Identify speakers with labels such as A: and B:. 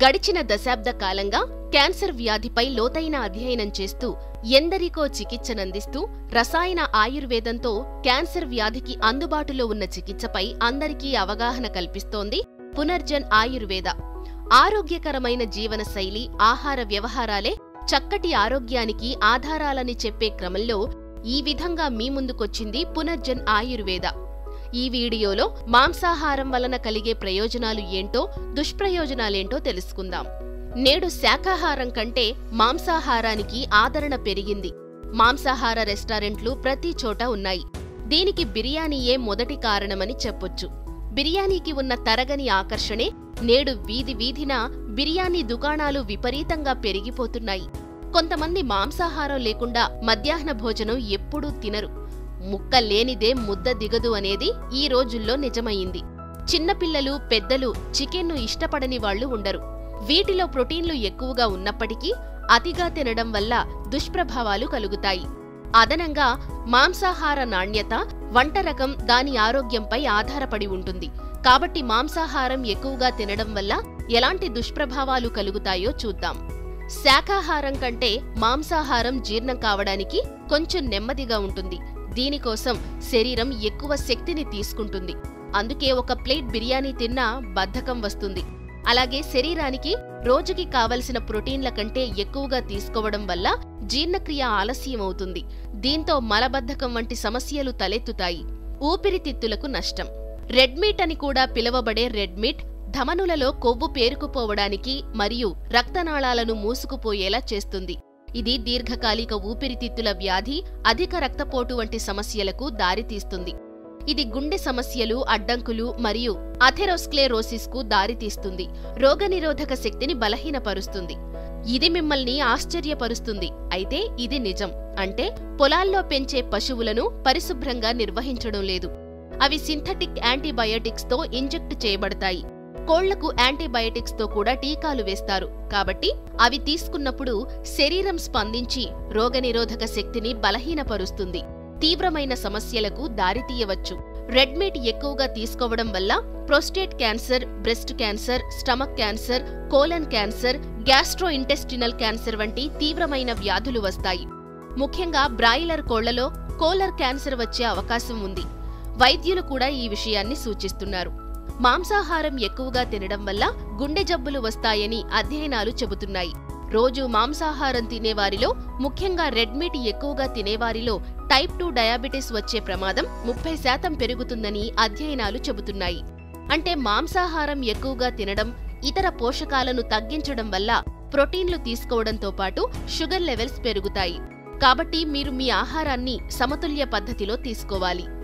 A: గడిచిన దశాబ్ద కాలంగా క్యాన్సర్ వ్యాధిపై లోతైన అధ్యయనం చేస్తూ ఎందరికో చికిత్సనందిస్తూ రసాయన ఆయుర్వేదంతో క్యాన్సర్ వ్యాధికి అందుబాటులో ఉన్న చికిత్సపై అందరికీ అవగాహన కల్పిస్తోంది పునర్జన్ ఆయుర్వేద ఆరోగ్యకరమైన జీవనశైలి ఆహార వ్యవహారాలే చక్కటి ఆరోగ్యానికి ఆధారాలని చెప్పే క్రమంలో ఈ విధంగా మీ ముందుకొచ్చింది పునర్జన్ ఆయుర్వేద ఈ వీడియోలో మాంసాహారం వలన కలిగే ప్రయోజనాలు ఏంటో దుష్ప్రయోజనాలేంటో తెలుసుకుందాం నేడు శాకాహారం కంటే మాంసాహారానికి ఆదరణ పెరిగింది మాంసాహార రెస్టారెంట్లు ప్రతి చోట ఉన్నాయి దీనికి బిర్యానీయే మొదటి కారణమని చెప్పొచ్చు బిర్యానీకి ఉన్న తరగని ఆకర్షణే నేడు వీధి వీధిన బిర్యానీ దుకాణాలు విపరీతంగా పెరిగిపోతున్నాయి కొంతమంది మాంసాహారం లేకుండా మధ్యాహ్న భోజనం ఎప్పుడూ తినరు ముక్క లేనిదే ముద్ద దిగదు అనేది ఈ రోజుల్లో నిజమయింది చిన్నపిల్లలు పెద్దలు చికెన్ను ఇష్టపడని వాళ్లు ఉండరు వీటిలో ప్రోటీన్లు ఎక్కువగా ఉన్నప్పటికీ అతిగా తినడం వల్ల దుష్ప్రభావాలు కలుగుతాయి అదనంగా మాంసాహార నాణ్యత వంట రకం దాని ఆరోగ్యంపై ఆధారపడి ఉంటుంది కాబట్టి మాంసాహారం ఎక్కువగా తినడం వల్ల ఎలాంటి దుష్ప్రభావాలు కలుగుతాయో చూద్దాం శాకాహారం కంటే మాంసాహారం జీర్ణం కావడానికి కొంచెం నెమ్మదిగా ఉంటుంది దీనికోసం శరీరం ఎక్కువ శక్తిని తీసుకుంటుంది అందుకే ఒక ప్లేట్ బిర్యానీ తిన్నా బద్ధకం వస్తుంది అలాగే శరీరానికి రోజుకి కావలసిన ప్రోటీన్ల కంటే ఎక్కువగా తీసుకోవడం వల్ల జీర్ణక్రియ ఆలస్యం అవుతుంది దీంతో మలబద్ధకం వంటి సమస్యలు తలెత్తుతాయి ఊపిరితిత్తులకు నష్టం రెడ్ మీట్ అని కూడా పిలువబడే రెడ్ మీట్ ధమనులలో కొవ్వు పేరుకుపోవడానికి మరియు రక్తనాళాలను మూసుకుపోయేలా చేస్తుంది ఇది దీర్ఘకాలిక ఊపిరితిత్తుల వ్యాధి అధిక రక్తపోటు వంటి సమస్యలకు దారితీస్తుంది ఇది గుండె సమస్యలు అడ్డంకులు మరియు అథెరోస్క్లెరోసిస్ కు దారితీస్తుంది రోగనిరోధక శక్తిని బలహీనపరుస్తుంది ఇది మిమ్మల్ని ఆశ్చర్యపరుస్తుంది అయితే ఇది నిజం అంటే పొలాల్లో పెంచే పశువులను పరిశుభ్రంగా నిర్వహించడం లేదు అవి సింథటిక్ యాంటీబయోటిక్స్ తో ఇంజెక్ట్ చేయబడతాయి కోళ్లకు యాంటీబయోటిక్స్ తో కూడా టీకాలు వేస్తారు కాబట్టి అవి తీసుకున్నప్పుడు శరీరం స్పందించి రోగనిరోధక శక్తిని బలహీనపరుస్తుంది తీవ్రమైన సమస్యలకు దారితీయవచ్చు రెడ్ మీట్ ఎక్కువగా తీసుకోవడం వల్ల prostate cancer breast cancer stomach cancer colon cancer gastrointestinal cancer వంటి తీవ్రమైన వ్యాధులు వస్తాయి ముఖ్యంగా బ్రాయిలర్ కోళ్లలో కోలర్ క్యాన్సర్ వచ్చే అవకాశం ఉంది వైద్యులు కూడా ఈ విషయాన్ని సూచిస్తున్నారు మాంసాహారం ఎక్కువగా తినడం వల్ల గుండె జబ్బులు వస్తాయని అధ్యయనాలు చెబుతున్నాయి రోజు మాంసాహారం తినేవారిలో ముఖ్యంగా రెడ్ మీట్ ఎక్కువగా తినేవారిలో టైప్ టూ డయాబెటిస్ వచ్చే ప్రమాదం ముప్పై శాతం పెరుగుతుందని అధ్యయనాలు చెబుతున్నాయి అంటే మాంసాహారం ఎక్కువగా తినడం ఇతర పోషకాలను తగ్గించడం వల్ల ప్రోటీన్లు తీసుకోవడంతో పాటు షుగర్ లెవెల్స్ పెరుగుతాయి కాబట్టి మీరు మీ ఆహారాన్ని సమతుల్య పద్ధతిలో తీసుకోవాలి